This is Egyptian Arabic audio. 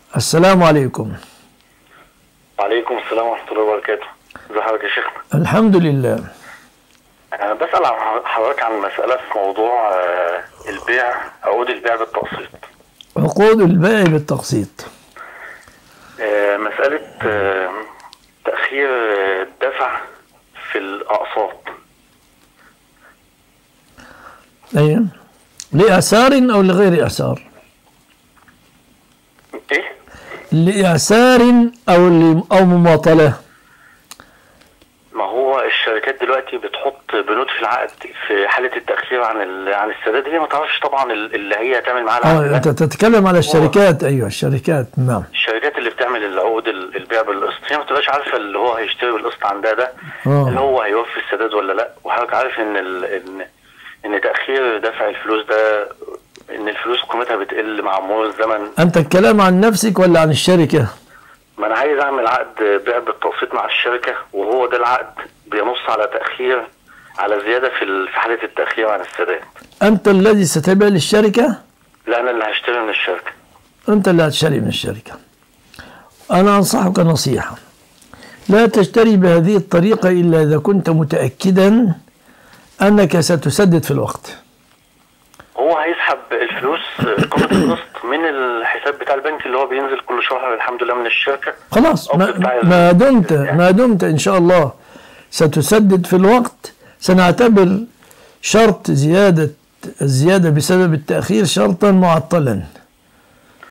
السلام عليكم وعليكم السلام ورحمة الله وبركاته ازي حضرتك يا شيخنا الحمد لله أنا بسأل عن حضرتك عن مسألة في موضوع آه، البيع عقود البيع بالتقسيط عقود البيع بالتقسيط آه، مسألة آه، تأخير آه، الدفع في الأقساط أيوة لإعسار أو لغير إعسار إيه؟ لإعسار أو ل- أو مماطلة ما هو الشركات دلوقتي بتحط بنود في العقد في حالة التأخير عن ال- عن السداد هي ما تعرفش طبعا ال- اللي هي هتعمل معاها العقد آه ده. أنت تتكلم على الشركات أيوة الشركات نعم الشركات اللي بتعمل العقود ال- البيع بالقسط هي ما بتبقاش عارفه اللي هو هيشتري بالقسط عندها ده آه. اللي هو هيوفي السداد ولا لا وحضرتك عارف ان ال... ان ان تاخير دفع الفلوس ده ان الفلوس قيمتها بتقل مع مرور الزمن أنت الكلام عن نفسك ولا عن الشركة ما انا عايز اعمل عقد بيع بالتقسيط مع الشركه وهو ده العقد بينص على تاخير على زياده في ال- في حاله التاخير عن السداد أنت الذي ستبيع للشركة لا انا اللي هشتري من الشركه أنت اللي هتشتري من الشركة أنا أنصحك نصيحة لا تشتري بهذه الطريقة إلا إذا كنت متأكدا أنك ستسدد في الوقت هو هيسحب الفلوس قيمه القسط من الحساب بتاع البنك اللي هو بينزل كل شهر الحمد لله من الشركه خلاص أو ما, بتاع ال- ما دمت يعني. ما دمت إن شاء الله ستسدد في الوقت سنعتبر شرط زيادة الزيادة بسبب التأخير شرطا معطلا